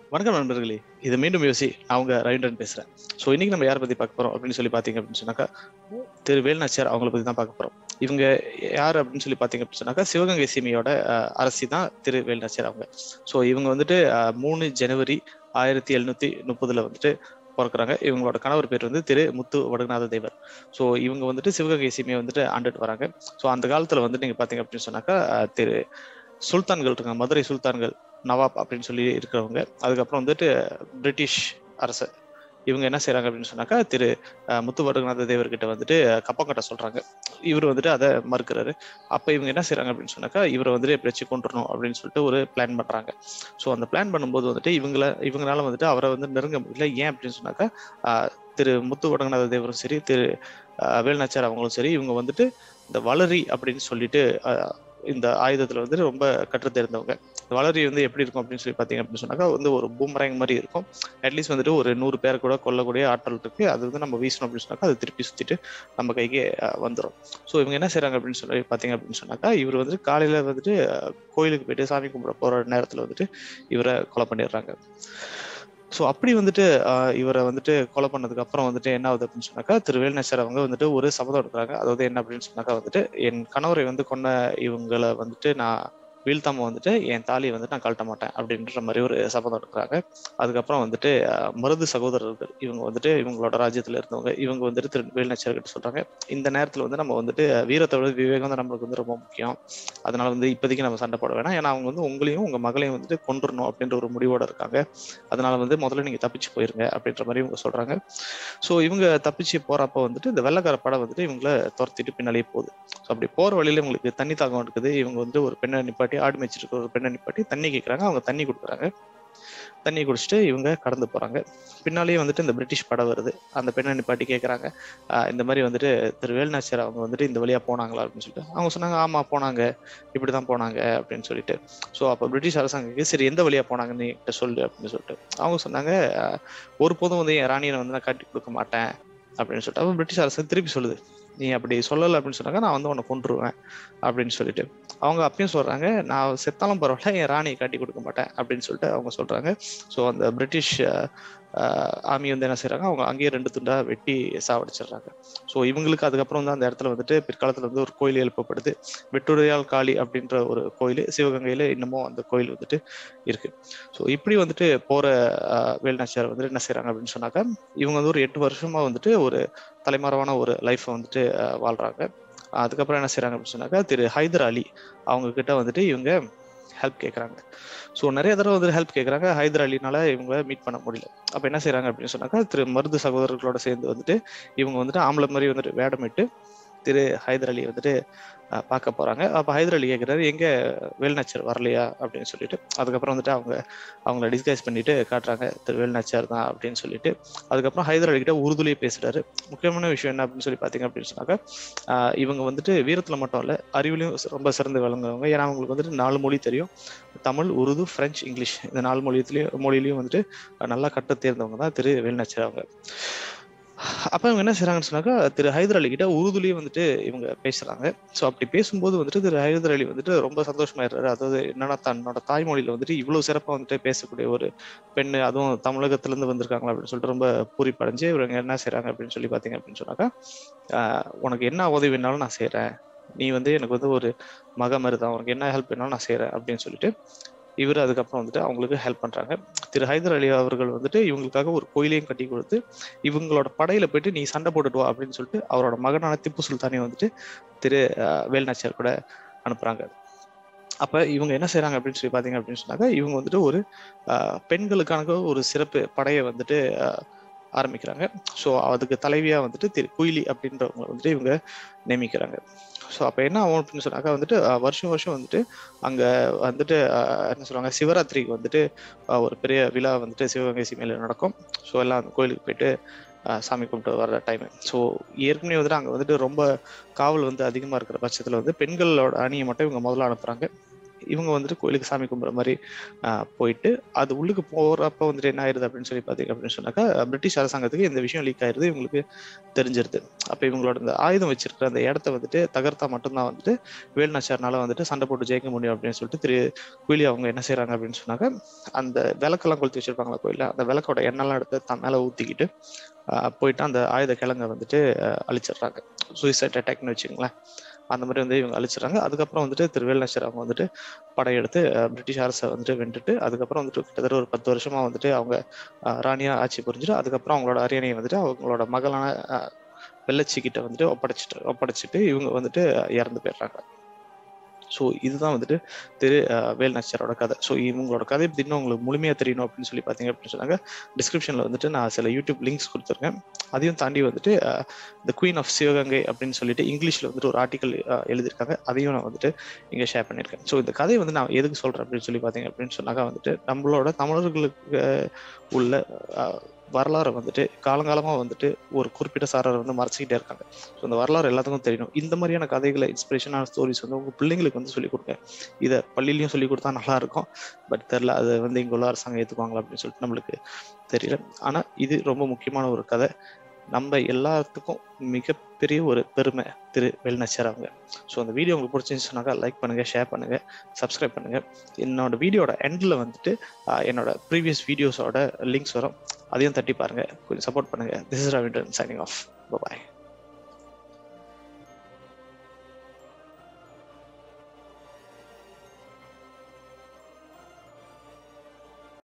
வணக்கம் நண்பர்களே இது மீண்டும் யோசி அவங்க ரவீந்திரன் பேசுறேன் ஸோ இன்னைக்கு நம்ம யாரை பத்தி பார்க்க போறோம் அப்படின்னு சொல்லி பாத்தீங்க அப்படின்னு சொன்னாக்கா திரு வேல்நாச்சியார் அவங்கள பத்தி தான் பார்க்க போறோம் இவங்க யார் அப்படின்னு சொல்லி பாத்தீங்க அப்படின்னு சொன்னாக்கா சிவகங்கை சீமையோட அஹ், அரசி தான் திரு வேல்நாச்சியார் அவங்க ஸோ இவங்க வந்துட்டு அஹ், மூணு ஜனவரி ஆயிரத்தி எழுநூத்தி முப்பதுல வந்துட்டு பிறக்குறாங்க இவங்களோட கணவர் பேர் வந்து திரு முத்து வடுகநாத தேவர் ஸோ இவங்க வந்துட்டு சிவகங்கை சீமையை வந்துட்டு ஆண்டுட்டு வராங்க ஸோ அந்த காலத்துல வந்து நீங்க பாத்தீங்க அப்படின்னு சொன்னாக்கா அஹ், திரு சுல்தான்கள் இருக்காங்க மதுரை சுல்தான்கள் நவாப் அப்படின்னு சொல்லி இருக்கிறவங்க அதுக்கப்புறம் வந்துட்டு பிரிட்டிஷ் அரசர் இவங்க என்ன செய்றாங்க அப்படின்னு சொன்னாக்கா திரு அஹ், முத்து வடுகநாத தேவர்கிட்ட வந்துட்டு அஹ், கப்பம் கட்ட சொல்றாங்க இவர் வந்துட்டு அதை மறுக்கிறாரு அப்ப இவங்க என்ன செய்றாங்க அப்படின்னு சொன்னாக்கா இவரை வந்துட்டு எப்படியாச்சும் கொண்டுறணும் அப்படின்னு சொல்லிட்டு ஒரு பிளான் பண்றாங்க ஸோ அந்த பிளான் பண்ணும்போது வந்துட்டு இவங்கள இவங்களால வந்துட்டு அவரை வந்து நெருங்க முடியல ஏன் அப்படின்னு சொன்னாக்கா அஹ், திரு முத்து வடங்கநாத தேவரும் சரி திரு அஹ், வேலுநாச்சியார் அவங்களும் சரி இவங்க வந்துட்டு இந்த வளரி அப்படின்னு சொல்லிட்டு அஹ், இந்த ஆயுதத்துல வந்து ரொம்ப கற்று தெரிந்தவங்க இந்த வளரி வந்து எப்படி இருக்கும் அப்படின்னு சொல்லி பாத்தீங்க அப்படின்னு சொன்னாக்கா வந்து ஒரு பூமரங் மாதிரி இருக்கும் அட்லீஸ்ட் வந்துட்டு ஒரு நூறு பேர் கூட கொல்லக்கூடிய ஆற்றல் இருக்கு அது வந்து நம்ம வீசணும் அப்படின்னு சொன்னாக்கா அது திருப்பி சுத்திட்டு நம்ம கைக்கு அஹ், வந்துரும் ஸோ இவங்க என்ன செய்றாங்க அப்படின்னு சொல்லி பாத்தீங்க அப்படின்னு சொன்னாக்கா இவர் வந்துட்டு காலையில வந்துட்டு அஹ், கோயிலுக்கு போயிட்டு சாமி கும்பிட போற நேரத்துல வந்துட்டு இவரை கொலை பண்ணிடுறாங்க ஸோ அப்படி வந்துட்டு ஆஹ், இவரை வந்துட்டு கொலை பண்ணதுக்கு அப்புறம் வந்துட்டு என்ன ஆகுது அப்படின்னு சொன்னாக்கா திரு வேலுநேசர் அவங்க வந்துட்டு ஒரு சபதம் எடுக்கிறாங்க அதாவது என்ன அப்படின்னு சொன்னாக்கா வந்துட்டு என் கணவரை வந்து கொன்ன இவங்களை வந்துட்டு நான் வீழ்த்தாம வந்துட்டு என் தாலியை வந்துட்டு நான் கழட்ட மாட்டேன் அப்படின்ற மாதிரி ஒரு சபதம் எடுக்கிறாங்க அதுக்கப்புறம் வந்துட்டு ஆஹ், மருது சகோதரர்கள் இவங்க வந்துட்டு இவங்களோட ராஜ்யத்துல இருந்தவங்க இவங்க வந்துட்டு திரு வேலுநேச்சர் கிட்ட சொல்றாங்க இந்த நேரத்துல வந்து நம்ம வந்துட்டு வீரத்தை விட விவேகம் தான் நம்மளுக்கு வந்து ரொம்ப முக்கியம் அதனால வந்து இப்போதைக்கு நம்ம சண்டை போட வேணாம் ஏன்னா அவங்க வந்து உங்களையும் உங்க மகளையும் வந்துட்டு கொண்டுறணும் அப்படின்ற ஒரு முடிவோட இருக்காங்க அதனால வந்து முதல்ல நீங்க தப்பிச்சு போயிருங்க அப்படின்ற மாதிரி இவங்க சொல்றாங்க ஸோ இவங்க தப்பிச்சு போறப்ப வந்துட்டு இந்த வெள்ளக்கார படம் வந்துட்டு இவங்கள துரத்திட்டு பின்னாலேயே போகுது ஸோ அப்படி போற வழியில இவங்களுக்கு தண்ணி தாகம் இருக்குது இவங்க வந்து ஒரு பெண்ணை நிப்பாட்டி ஆடு மேய்ச்சிட்டு இருக்கிற ஒரு பெண்ணை நிப்பாட்டி தண்ணி கேட்கறாங்க அவங்க தண்ணி கொடுக்குறாங்க தண்ணி குடிச்சிட்டு இவங்க கடந்து போறாங்க பின்னாலேயே வந்துட்டு இந்த பிரிட்டிஷ் படம் வருது அந்த பெண்ணை நிப்பாட்டி கேட்கறாங்க ஆஹ் இந்த மாதிரி வந்துட்டு திரு வேலுநாச்சியார் அவங்க வந்துட்டு இந்த வழியா போனாங்களா அப்படின்னு சொல்லிட்டு அவங்க சொன்னாங்க ஆமா போனாங்க இப்படிதான் போனாங்க அப்படின்னு சொல்லிட்டு ஸோ அப்போ பிரிட்டிஷ் அரசாங்கத்துக்கு சரி எந்த வழியா போனாங்கன்னு என்கிட்ட சொல்லு அப்படின்னு சொல்லிட்டு அவங்க சொன்னாங்க "அஹ், ஒருபோதும் வந்து என் ராணியை வந்து நான் காட்டி கொடுக்க மாட்டேன் அப்படின்னு சொல்லிட்டு அப்போ பிரிட்டிஷ் அரசு திருப்பி சொல்லுது நீ அப்படி சொல்லலை அப்படின்னு சொன்னாங்க நான் வந்து உன்னை கொன்றுவேன் அப்படின்னு சொல்லிட்டு அவங்க அப்பயும் சொல்றாங்க நான் செத்தாலும் பரவாயில்ல என் ராணியை காட்டி கொடுக்க மாட்டேன் அப்படின்னு சொல்லிட்டு அவங்க சொல்றாங்க ஸோ அந்த பிரிட்டிஷ் ஆர்மி வந்து என்ன செய்றாங்க அவங்க அங்கேயே ரெண்டு துண்டா வெட்டி சாவடிச்சிடுறாங்க ஸோ இவங்களுக்கு அதுக்கப்புறம் வந்து அந்த இடத்துல வந்துட்டு பிற்காலத்துல வந்து ஒரு கோயில் எழுப்பப்படுது வெட்டுடையால் காளி அப்படின்ற ஒரு கோயில் சிவகங்கையில இன்னமும் அந்த கோயில் வந்துட்டு இருக்கு ஸோ இப்படி வந்துட்டு போற ஆஹ், வேலுநாச்சியார் வந்துட்டு என்ன செய்றாங்க அப்படின்னு சொன்னாக்கா இவங்க வந்து ஒரு எட்டு வருஷமா வந்துட்டு ஒரு தலைமறைவான ஒரு லைஃப்பை வந்துட்டு ஆஹ், வாழ்றாங்க அதுக்கப்புறம் என்ன செய்றாங்க அப்படின்னு சொன்னாக்கா திரு ஹைதர் அலி அவங்க கிட்ட வந்துட்டு இவங்க ஹெல்ப் கேட்குறாங்க ஸோ நிறைய தடவை வந்து ஹெல்ப் கேட்குறாங்க ஹைதர் அலினால இவங்க மீட் பண்ண முடியல அப்போ என்ன செய்றாங்க அப்படின்னு சொன்னாக்கா திரு மருது சகோதரர்களோட சேர்ந்து வந்துட்டு இவங்க வந்துட்டு ஆம்பளை மாதிரி வந்துட்டு வேடமிட்டு திரு ஹைதர் அலி வந்துட்டு அஹ், பார்க்க போறாங்க அப்போ ஹைதர் அலி கேட்குறாரு எங்க வேல்நாச்சர் வரலையா அப்படின்னு சொல்லிட்டு அதுக்கப்புறம் வந்துட்டு அவங்க அவங்கள டிஸ்கைஸ் பண்ணிட்டு காட்டுறாங்க திரு வேல்நாச்சியார் தான் அப்படின்னு சொல்லிட்டு அதுக்கப்புறம் ஹைதர் அலி கிட்ட உருதுலேயே பேசுறாரு முக்கியமான விஷயம் என்ன அப்படின்னு சொல்லி பார்த்தீங்க அப்படின்னு சொன்னாக்கா ஆஹ் இவங்க வந்துட்டு வீரத்துல மட்டும் இல்ல அறிவிலையும் சி- ரொம்ப சிறந்து விளங்குறவங்க ஏன்னா அவங்களுக்கு வந்துட்டு நாலு மொழி தெரியும் தமிழ் உருது பிரெஞ்சு இங்கிலீஷ் இந்த நாலு மொழியத்துலயும் மொழியிலையும் வந்துட்டு அஹ் நல்லா கற்று தேர்ந்தவங்க தான் திரு வேலுநாச்சியார் அவங்க அப்ப இவங்க என்ன செய்றாங்கன்னு சொன்னாக்கா திரு ஹைதர் அலி கிட்ட உருதுலயே வந்துட்டு இவங்க பேசுறாங்க ஸோ அப்படி பேசும்போது வந்துட்டு திரு ஹைதர் அலி வந்துட்டு ரொம்ப சந்தோஷமாயிடுறாரு அதாவது என்னன்னா தன்னோட தாய்மொழியில வந்துட்டு இவ்வளவு சிறப்பா வந்துட்டு பேசக்கூடிய ஒரு பெண்ணு அதுவும் தமிழகத்துல இருந்து வந்திருக்காங்களா அப்படின்னு சொல்லிட்டு ரொம்ப பூரிப்படைஞ்சு இவங்க என்ன செய்றாங்க அப்படின்னு சொல்லி பாத்தீங்க அப்படின்னு சொன்னாக்கா ஆஹ் உனக்கு என்ன உதவி வேணாலும் நான் செய்றேன் நீ வந்து எனக்கு வந்து ஒரு மக மாதிரி தான் உனக்கு என்ன ஹெல்ப் வேணாலும் நான் செய்றேன் அப்படின்னு சொல்லிட்டு இவர் அதுக்கப்புறம் வந்துட்டு அவங்களுக்கு ஹெல்ப் பண்றாங்க திரு ஹைதர் அலி அவர்கள் வந்துட்டு இவங்களுக்காக ஒரு கோயிலையும் கட்டி கொடுத்து இவங்களோட படையில போயிட்டு நீ சண்டை போட்டுட்டு வா அப்படின்னு சொல்லிட்டு அவரோட மகனான திப்பு சுல்தானே வந்துட்டு திரு ஆஹ், வேலுநாச்சியார் கூட அனுப்புறாங்க அப்ப இவங்க என்ன செய்றாங்க அப்படின்னு சொல்லி பாத்தீங்க அப்படின்னு சொன்னாக்க இவங்க வந்துட்டு ஒரு ஆஹ், பெண்களுக்கான ஒரு சிறப்பு படையை வந்துட்டு ஆஹ், ஆரம்பிக்கிறாங்க ஸோ அதுக்கு தலைவியா வந்துட்டு திரு குயிலி அப்படின்றவங்க வந்துட்டு இவங்க நியமிக்கிறாங்க ஸோ அப்போ என்ன ஆகும் அப்படின்னு சொன்னாக்கா வந்துட்டு ஆஹ், வருஷம் வருஷம் வந்துட்டு அங்க வந்துட்டு ஆஹ், என்ன சொல்லுவாங்க சிவராத்திரிக்கு வந்துட்டு ஆஹ், ஒரு பெரிய விழா வந்துட்டு சிவகங்கை சீமையில நடக்கும் ஸோ எல்லாம் அந்த கோயிலுக்கு போயிட்டு ஆஹ், சாமி கும்பிட்டு வர்ற டைம் ஸோ ஏற்கனவே வந்துட்டு அங்கே வந்துட்டு ரொம்ப காவல் வந்து அதிகமாக இருக்கிற பட்சத்தில் வந்து பெண்களோட அணியை மட்டும் இவங்க முதல்ல அனுப்புறாங்க இவங்க வந்துட்டு கோயிலுக்கு சாமி கும்பிட்ற மாதிரி ஆஹ் போயிட்டு அது உள்ளுக்கு போறப்ப வந்துட்டு என்ன ஆயிருது அப்படின்னு சொல்லி பார்த்தீங்க அப்படின்னு சொன்னாக்கா பிரிட்டிஷ் அரசாங்கத்துக்கு இந்த விஷயம் லீக் ஆயிருது இவங்களுக்கு தெரிஞ்சிருது அப்போ இவங்களோட இந்த ஆயுதம் வச்சிருக்கிற அந்த இடத்த வந்துட்டு தகர்த்தா மட்டும்தான் வந்துட்டு வேலுநாச்சியார்னால வந்துட்டு சண்டை போட்டு ஜெயிக்க முடியும் அப்படின்னு சொல்லிட்டு திரு குயிலி அவங்க என்ன செய்றாங்க அப்படின்னு சொன்னாக்க அந்த விளக்கெல்லாம் கொளுத்தி வச்சிருப்பாங்களா கோயில்ல அந்த விளக்கோட எண்ணெய்லாம் எடுத்து தன் மேல ஊத்திக்கிட்டு ஆஹ் போயிட்டு அந்த ஆயுத கிழங்க வந்துட்டு ஆஹ் அழிச்சிடுறாங்க சூசைட் அட்டாக்னு வச்சுங்களேன் அந்த மாதிரி வந்து இவங்க அழிச்சிடுறாங்க அதுக்கப்புறம் வந்துட்டு திரு வேலுநாச்சியார் அவங்க வந்துட்டு படையெடுத்து ஆஹ் பிரிட்டிஷ் அரசை வந்துட்டு வென்றுட்டு அதுக்கப்புறம் வந்துட்டு கிட்டத்தட்ட ஒரு பத்து வருஷமா வந்துட்டு அவங்க ஆஹ் ராணியா ஆட்சி புரிஞ்சுட்டு அதுக்கப்புறம் அவங்களோட அரியணையை வந்துட்டு அவங்களோட மகளான ஆஹ் வெள்ளச்சி கிட்ட வந்துட்டு ஒப்படைச்சிட்டு ஒப்படைச்சிட்டு இவங்க வந்துட்டு இறந்து போயிடுறாங்க ஸோ இதுதான் வந்துட்டு திரு அஹ், வேல் நாச்சியாரோட கதை ஸோ இவங்களோட கதை பத்தி இன்னும் உங்களுக்கு முழுமையா தெரியணும் அப்படின்னு சொல்லி பார்த்தீங்க அப்படின்னு சொன்னாங்க டிஸ்கிரிப்ஷன்ல வந்துட்டு நான் சில யூடியூப் லிங்க்ஸ் கொடுத்துருக்கேன் அதையும் தாண்டி வந்துட்டு த குயின் ஆஃப் சிவகங்கை அப்படின்னு சொல்லிட்டு இங்கிலீஷ்ல வந்துட்டு ஒரு ஆர்டிக்கல் எழுதியிருக்காங்க அதையும் நான் வந்துட்டு இங்க ஷேர் பண்ணியிருக்கேன் ஸோ இந்த கதையை வந்து நான் எதுக்கு சொல்றேன் அப்படின்னு சொல்லி பார்த்தீங்க அப்படின்னு சொன்னாக்கா வந்துட்டு நம்மளோட தமிழர்களுக்கு அஹ், உள்ள அஹ், வரலாறை வந்துட்டு காலங்காலமா வந்துட்டு ஒரு குறிப்பிட்ட சாரரை வந்து மறைச்சிக்கிட்டே இருக்காங்க ஸோ இந்த வரலாறு எல்லாத்துக்கும் தெரியணும் இந்த மாதிரியான கதைகளை இன்ஸ்பிரேஷனான ஸ்டோரிஸ் வந்து உங்க பிள்ளைங்களுக்கு வந்து சொல்லிக் கொடுங்க இதை பள்ளியிலையும் சொல்லி கொடுத்தா நல்லா இருக்கும் பட் தெரில அது வந்து இங்க உள்ள அரசாங்கம் ஏற்றுக்குவாங்களா அப்படின்னு சொல்லிட்டு நம்மளுக்கு தெரியல ஆனா இது ரொம்ப முக்கியமான ஒரு கதை நம்ம எல்லாத்துக்கும் மிகப்பெரிய ஒரு பெருமை திரு வெல்நச்சர் அவங்க ஸோ அந்த வீடியோ உங்களுக்கு பிடிச்சிருந்துச்சு சொன்னாக்கா லைக் பண்ணுங்க ஷேர் பண்ணுங்க சப்ஸ்கிரைப் பண்ணுங்க என்னோட வீடியோட எண்டில் வந்துட்டு ஆஹ், என்னோட ப்ரீவியஸ் வீடியோஸோட லிங்க்ஸ் வரும் அதையும் தட்டி பாருங்க கொஞ்சம் சப்போர்ட் பண்ணுங்க this is Ravindan signing off bye